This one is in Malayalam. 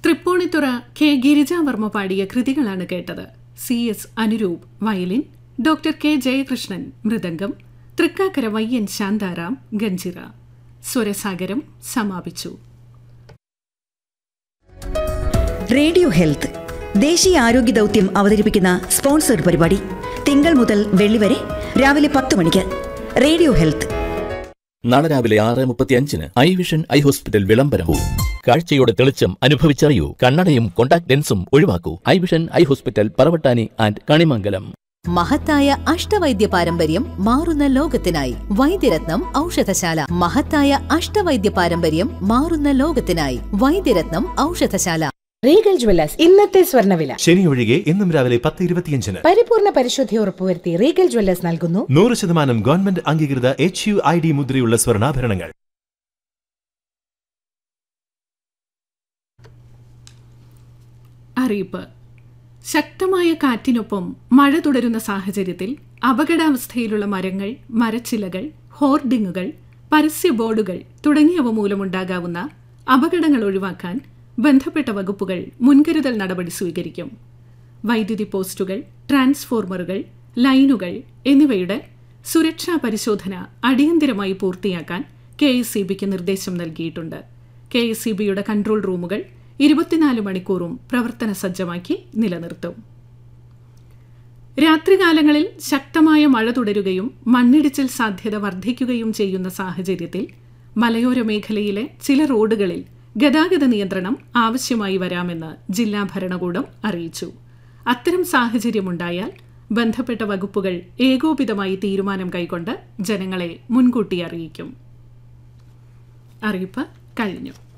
തൃപ്പൂണിത്തുറ കെ ഗിരിജാവർമ്മ പാടിയ കൃതികളാണ് കേട്ടത് C S Anuroop violin doctor K Jayakrishnan mridangam Thrikkakara വയ്യൻ ശാന്താറാം ഗഞ്ചിറ സ്വരസാഗരം സമാപിച്ചു റേഡിയോ ഹെൽത്ത് ദേശീയ ആരോഗ്യ ദൗത്യം അവതരിപ്പിക്കുന്ന സ്പോൺസർഡ് പരിപാടി തിങ്കൾ മുതൽ വെള്ളി വരെ രാവിലെ പത്ത് മണിക്ക് റേഡിയോ ഹെൽത്ത് നാളെ രാവിലെ ആറ് മുപ്പത്തിയഞ്ചിന് ഐ വിഷൻ ഐ ഹോസ്പിറ്റൽ വിളംബരവും കാഴ്ചയുടെ തെളിച്ചം അനുഭവിച്ചറിയൂ കണ്ണടയും കോണ്ടാക്ട് ലെൻസും ഒഴിവാക്കൂ Eye Vision Eye Hospital Paravattani and Kanimangalam മഹത്തായ അഷ്ടവൈദ്യ പാരമ്പര്യം മാറുന്ന ലോകത്തിനായി വൈദ്യരത്നം ഔഷധശാല മഹത്തായ അഷ്ടവൈദ്യ പാരമ്പര്യം മാറുന്ന ലോകത്തിനായി വൈദ്യരത്നം ഔഷധശാല റീഗൽ ജ്വല്ലേഴ്സ് ഇന്നത്തെ സ്വർണ്ണവില ശനി ഒഴികെ എന്നും രാവിലെ പത്ത് ഇരുപത്തിയഞ്ചിന് പരിപൂർണ പരിശുദ്ധി ഉറപ്പുവരുത്തി റീഗൽ ജ്വല്ലേഴ്സ് നൽകുന്നു നൂറ് ശതമാനം ഗവൺമെന്റ് അംഗീകൃത എച്ച് യു ഐ ഡി മുദ്രയുള്ള സ്വർണ്ണാഭരണങ്ങൾ അറിയിപ്പ് ശക്തമായ കാറ്റിനൊപ്പം മഴ തുടരുന്ന സാഹചര്യത്തിൽ അപകടാവസ്ഥയിലുള്ള മരങ്ങൾ മരച്ചിലകൾ ഹോർഡിങ്ങുകൾ പരസ്യ ബോർഡുകൾ തുടങ്ങിയവ മൂലമുണ്ടാകാവുന്ന അപകടങ്ങൾ ഒഴിവാക്കാൻ ബന്ധപ്പെട്ട വകുപ്പുകൾ മുൻകരുതൽ നടപടി സ്വീകരിക്കും വൈദ്യുതി പോസ്റ്റുകൾ ട്രാൻസ്ഫോർമറുകൾ ലൈനുകൾ എന്നിവയുടെ സുരക്ഷാ പരിശോധന അടിയന്തിരമായി പൂർത്തിയാക്കാൻ കെ എസ് ഇ ബിക്ക് നിർദ്ദേശം നൽകിയിട്ടുണ്ട് കെ എസ് ഇ ബിയുടെ കൺട്രോൾ റൂമുകൾ ഇരുപത്തിനാല് മണിക്കൂറും പ്രവർത്തന സജ്ജമാക്കി നിലനിർത്തും രാത്രികാലങ്ങളിൽ ശക്തമായ മഴ തുടരുകയും മണ്ണിടിച്ചിൽ സാധ്യത വർദ്ധിക്കുകയും ചെയ്യുന്ന സാഹചര്യത്തിൽ മലയോര മേഖലയിലെ ചില റോഡുകളിൽ ഗതാഗത നിയന്ത്രണം ആവശ്യമായി വരാമെന്ന് ജില്ലാ ഭരണകൂടം അറിയിച്ചു അത്തരം സാഹചര്യമുണ്ടായാൽ ബന്ധപ്പെട്ട വകുപ്പുകൾ ഏകോപിതമായി തീരുമാനം കൈക്കൊണ്ട് ജനങ്ങളെ മുൻകൂട്ടി അറിയിക്കും അറിയിപ്പ് കഴിഞ്ഞു